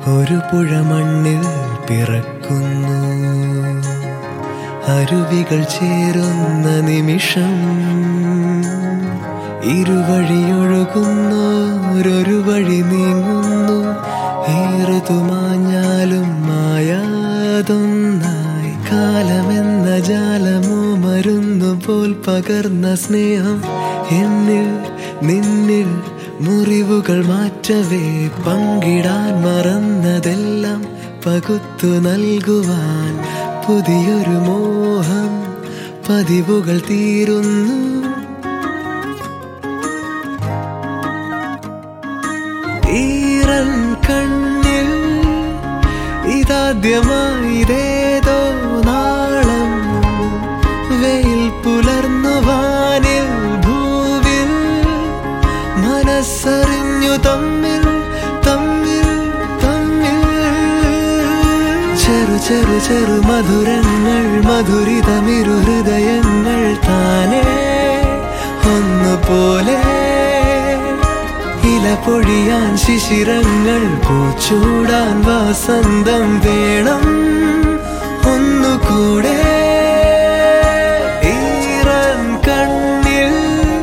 ഒരു പുഴ മണ്ണിൽ പിറക്കുന്നു അരുവികൾ ചേരുന്ന നിമിഷം ഇരുവഴിയൊഴുകുന്നു ഒരു വഴി നീങ്ങുന്നു ഏറുതുമാഞ്ഞാലും മായാതൊന്നായി കാലമെന്ന ജാലമോ മരുന്നു പോൽ പകർന്ന സ്നേഹം എന്നിൽ നിന്നിൽ മുറിവുകൾ മാറ്റവേ പങ്കിടാൻ മറന്നതെല്ലാം പകുത്തു നൽകുവാൻ പുതിയൊരു മോഹം പതിവുകൾ തീരുന്നു ഈറൻ കണ്ണിൽ ഇതാദ്യമായിതേതോ നാളം വെയിൽ പുലർന്നു വാനിൽ ഭൂവിൽ മനസ്സറിഞ്ഞു തമ്മിൽ തമ്മിൽ തമ്മിൽ ചെറു ചെറു ചെറു മധുരങ്ങൾ മധുരിതമിരു ഹൃദയങ്ങൾ താനേ ഒന്നുപോലെ ഇല പൊഴിയാൻ ശിശിരങ്ങൾ പൂച്ചൂടാൻ വസന്തം വേണം ഒന്നുകൂടെ ഈറൻ കണ്ണിൽ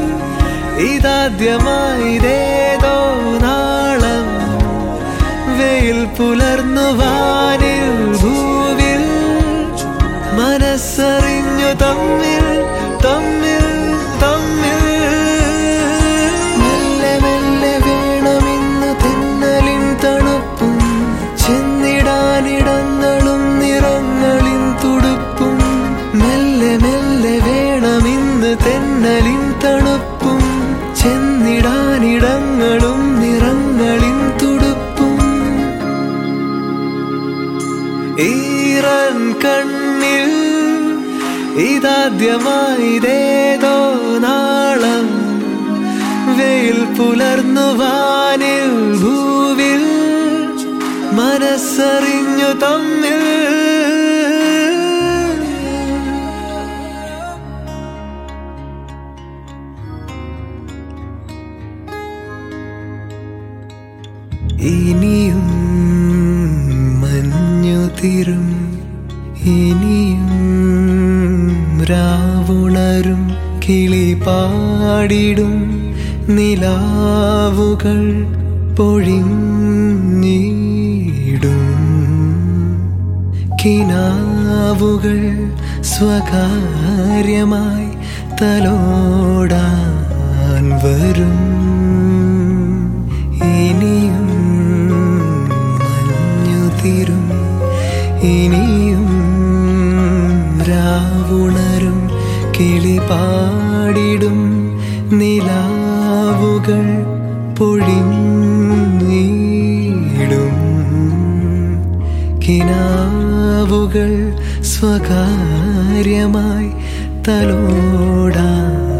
ഇതാദ്യമായിതേതോ നാളം വെയിൽ പുലർന്നു വാനിൽ ഭൂവിൽ മനസ്സറിഞ്ഞു തമ്മിൽ തമ്മിൽ തമ്മിൽ മെല്ലെ മെല്ലെ വേണമെന്ന് തെന്നലിൻ തണുപ്പും ചെന്നിടാനിടങ്ങളും നിറങ്ങളിൻ തുടുപ്പും മെല്ലെ മെല്ലെ വേണമെന്ന് തെന്നലിൻ തണുപ്പും ചെന്നിടാനിടങ്ങളും നിറങ്ങളിൻ തുടുപ്പും ഈറൻ കണ്ണിൽ ഇതാദ്യമായിതേതോ നാളം വെയിൽ പുലർന്നു വാനിൽ ഭൂവിൽ മനസ്സറിഞ്ഞു തമ്മിൽ ഇനിയും മഞ്ഞു തീരും ഇനിയും രാവുണരും കിളി പാടിടും നിലാവുകൾ പൊഴിഞ്ഞിടും കിനാവുകൾ സ്വകാര്യമായി തലോടാൻ വരും ഇനിയും മഞ്ഞു തീരും ഇനിയും രാവുണരും കിളി പാടിടും നിലാവുകൾ പൊഴിഞ്ഞിടും കിനാവുകൾ സ്വകാര്യമായി തലോടാൻ